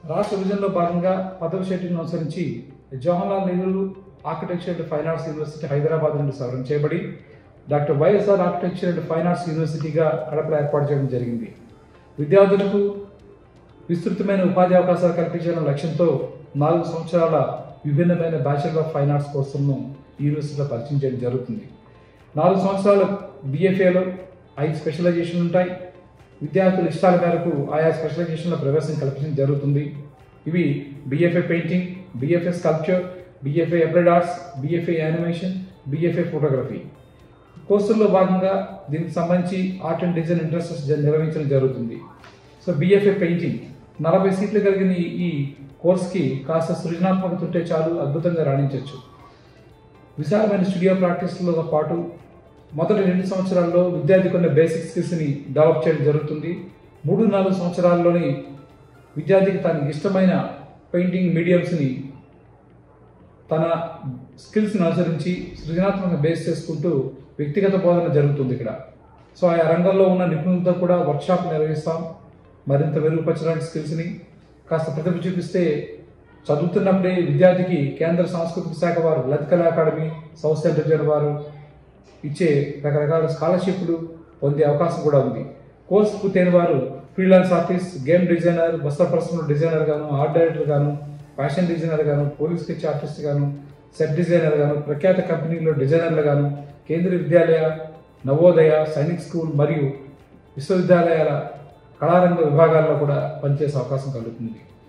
రాష్ట్ర విభజనలో భాగంగా పదవి షెడ్యూల్ను అనుసరించి Jawaharlal Nehru architecture and fine arts university Hyderabad నుండి సవరణ చేయబడి doctor YSR architecture and fine arts యూనివర్సిటీగా కడపలో ఏర్పాటు చేయడం జరిగింది విద్యార్థులకు విస్తృతమైన ఉపాధి అవకాశాలు కల్పించాలన్న లక్ష్యంతో నాలుగు సంవత్సరాల విభిన్నమైన బ్యాచిలర్ ఆఫ్ ఫైన్ ఆర్ట్స్ కోర్సులను ఈ యూనివర్సిటీలో పరిచయం చేయడం జరుగుతుంది నాలుగు సంవత్సరాల బిఎఫ్ఏలో ఐదు స్పెషలైజేషన్లు ఉంటాయి విద్యార్థుల ఇష్టాల మేరకు ఆయా స్పెషలైజేషన్లో ప్రవేశం కల్పించడం జరుగుతుంది ఇవి BFA painting BFA sculpture BFA applied arts BFA animation BFA photography కోర్సుల్లో భాగంగా దీనికి సంబంధించి ఆర్ట్ అండ్ డిజైన్ ఇంట్రెస్ట్ నిర్వహించడం జరుగుతుంది సో బిఎఫ్ఏ పెయింటింగ్ నలభై సీట్లు కలిగిన ఈ- ఈ కోర్స్కి కాస్త సృజనాత్మకత ఉంటే చాలు అద్భుతంగా రాణించవచ్చు విశాలమైన స్టూడియో ప్రాక్టీస్లతో పాటు మొదటి రెండు సంవత్సరాల్లో విద్యార్థి కొన్ని బేసిక్ స్కిల్స్ని డెవలప్ చేయడం జరుగుతుంది మూడు నాలుగు సంవత్సరాల్లోని విద్యార్థికి తనకి ఇష్టమైన పెయింటింగ్ మీడియంస్ని తన స్కిల్స్ని అనుసరించి సృజనాత్మకంగా బేస్ చేసుకుంటూ వ్యక్తిగత బోధన జరుగుతుంది ఇక్కడ సో ఆయా రంగంలో ఉన్న నిపుణులతో కూడా వర్క్షాప్ నిర్వహిస్తాం మరింత మెరుగుపరచడానికి స్కిల్స్ని కాస్త ప్రతిభ చూపిస్తే చదువుతున్నప్పుడే విద్యార్థికి కేంద్ర సాంస్కృతిక శాఖ వారు Lalit Kala academy south central region వారు ఇచ్చే రకరకాల స్కాలర్షిప్లు పొందే అవకాశం కూడా ఉంది కోర్సు పూర్తయిన వారు ఫ్రీలాన్స్ ఆర్టిస్ట్ గేమ్ డిజైనర్ వస్త్ర ప్రశ్నల డిజైనర్ గాను ఆర్ట్ డైరెక్టర్ గాను ఫ్యాషన్ డిజైనర్ గాను పోలీస్ స్కెచ్ ఆర్టిస్ట్ గాను సెట్ డిజైనర్ గాను ప్రఖ్యాత కంపెనీలో డిజైనర్లు గాను కేంద్రీయ విద్యాలయ నవోదయ సైనిక్ స్కూల్ మరియు విశ్వవిద్యాలయాల కళారంగ విభాగాల్లో కూడా పనిచేసే అవకాశం కలుగుతుంది